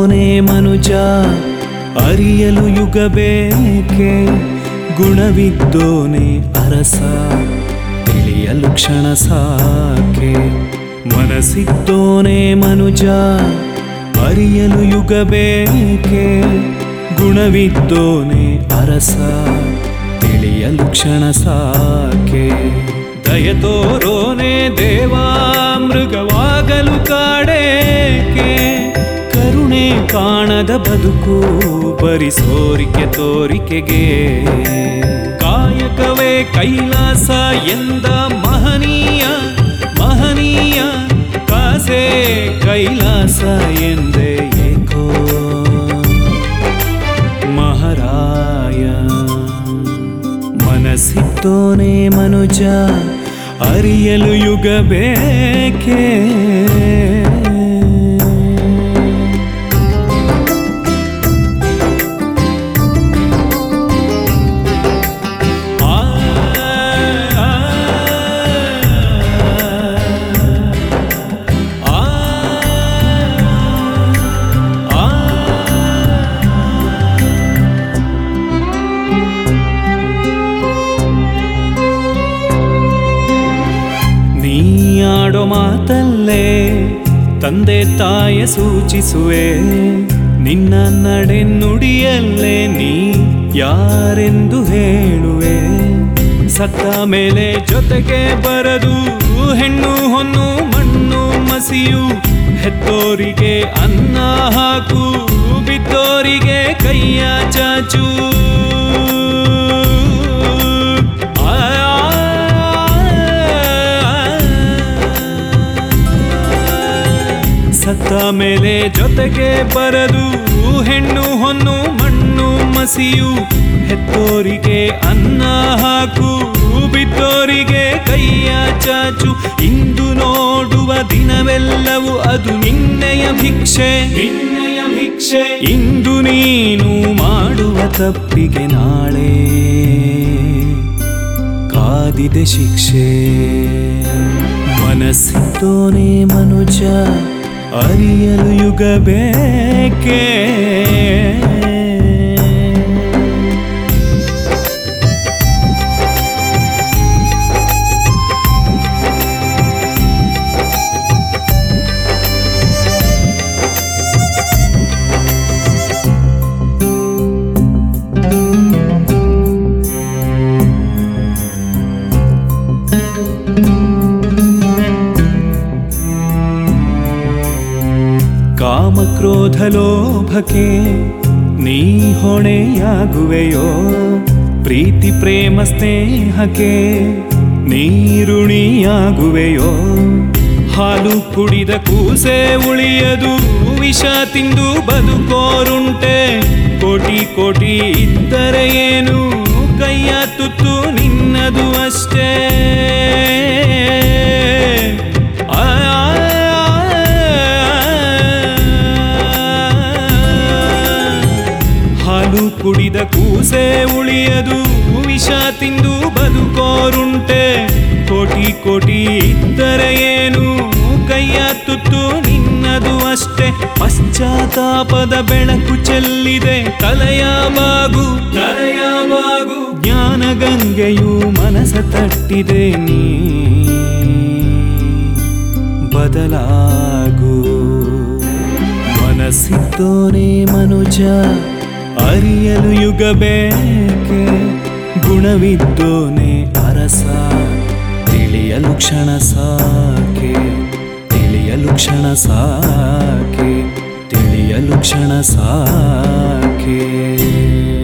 ಮನಸ್ಸಿದ್ದೋನೆ ಮನುಜ ಅರಿಯಲು ಯುಗ ಬೇಕೆ ಗುಣವಿದ್ದೋನೆ ಅರಸ ತಿಳಿಯಲು ಕ್ಷಣ ಸಾಕೆ ಮನಸ್ಸಿದ್ದೋನೆ ಮನುಜ ಅರಿಯಲು ಯುಗ ಬೇಕೆ ಗುಣವಿದ್ದೋನೆ ಅರಸ ತಿಳಿಯಲು ಕ್ಷಣ ಸಾಕೆ ದಯ ತೋರೋನೆ ದೇವಾ ಮೃಗವಾಗಲು ಕಾಡೇಕೆ ಕರುಣೆ ಕಾಣದ ಬದುಕು ಬರಿ ಸೋರಿಕೆ ತೋರಿಕೆಗೆ ಕಾಯಕವೇ ಕೈಲಾಸ ಎಂದ ಮಹನೀಯ ಮಹನೀಯ ಕಾಸೆ ಕೈಲಾಸ ಎಂದೇ ಏಕೋ ಮಹಾರಾಯ ಮನಸ್ಸಿದ್ದೋನೆ ಮನುಜ ಅರಿಯಲು ಯುಗ ಬೇಕೇ ಆ, ಆ, ಆ, ಆ, ನೀಯಾಡೋ ಮಾತಲ್ಲೇ ತಂದೆ ತಾಯ ಸೂಚಿಸುವೆ ನಿನ್ನ ನಡೆ ನುಡಿಯಲ್ಲೇ ನೀ ಯಾರೆಂದು ಹೇಳುವೆ ಸತ್ತ ಮೇಲೆ ಜೊತೆಗೆ ಬರದು ಹೆಣ್ಣು ಹೊನ್ನು ಮಣ್ಣು ಮಸಿಯು ಹೆತ್ತೋರಿಗೆ ಅನ್ನ ಹಾಕು ಬಿದ್ದೋರಿಗೆ ಕೈಯ ಚಾಚು ಆ, ಸತ್ತ ಮೇಲೆ ಜೊತೆಗೆ ಬರದು ಹೆಣ್ಣು ಹೊನ್ನು ಮಣ್ಣು ಮಸಿಯು ಹೆತ್ತೋರಿಗೆ ಅನ್ನ ಹಾಕು ಬಿದ್ದೋರಿಗೆ ಕೈಯ ಚಾಚು ಇಂದು ನೋಡುವ ದಿನವೆಲ್ಲವೂ ಅದು ನಿನ್ನೆಯ ಭಿಕ್ಷೆ ನಿನ್ನೆಯ ಭಿಕ್ಷೆ ಇಂದು ನೀನು ಮಾಡುವ ತಪ್ಪಿಗೆ ನಾಳೆ ಕಾದಿದೆ ಶಿಕ್ಷೆ ಮನಸ್ಸಿದ್ದೋನೆ ಮನುಜ ಅರಿಯಲು ಯುಗ ಬೇಕೇ ಕಾಮಕ್ರೋಧ ಲೋಭಕ್ಕೆ ನೀ ಹೊಣೆಯಾಗುವೆಯೋ ಪ್ರೀತಿ ಪ್ರೇಮ ಸ್ನೇಹಕ್ಕೆ ನೀರುಣಿಯಾಗುವೆಯೋ ಹಾಲು ಕುಡಿದ ಕೂಸೆ ಉಳಿಯದು ವಿಷ ತಿಂದು ಬದುಕೋರುಂಟೆ ಕೋಟಿ ಕೋಟಿ ಇದ್ದರೆ ಏನು ಕೈಯ ತುತ್ತು ನಿನ್ನದು ಅಷ್ಟೇ ಆ, ಹಾಲು ಕುಡಿದ ಕೂಸೆ ಉಳಿಯದು ವಿಷ ತಿಂದು ಬದುಕೋರುಂಟೆ ಕೋಟಿ ಕೋಟಿ ಇದ್ದರೆ ಏನು ಕೈಯ ತುತ್ತು ನಿನ್ನದು ಅಷ್ಟೇ ಪಶ್ಚಾತ್ತಾಪದ ಬೆಳಕು ಚೆಲ್ಲಿದೆ ತಲೆಯ ಬಾಗು ತಲೆಯ ಬಾಗು ಜ್ಞಾನ ಗಂಗೆಯು ಮನಸ ತಟ್ಟಿದೆ ನೀ ಬದಲಾಗು ಮನಸ್ಸಿದ್ದೋನೆ ಮನುಜ ಅರಿಯಲು ಯುಗ ಬೇಕೆ ಗುಣವಿದ್ದೋನೆ ಅರಸ ತಿಳಿಯಲು ಕ್ಷಣ ಸಾಕೆ ತಿಳಿಯಲು ಕ್ಷಣ ಸಾಕೆ ತಿಳಿಯಲು ಕ್ಷಣ ಸಾಕೆ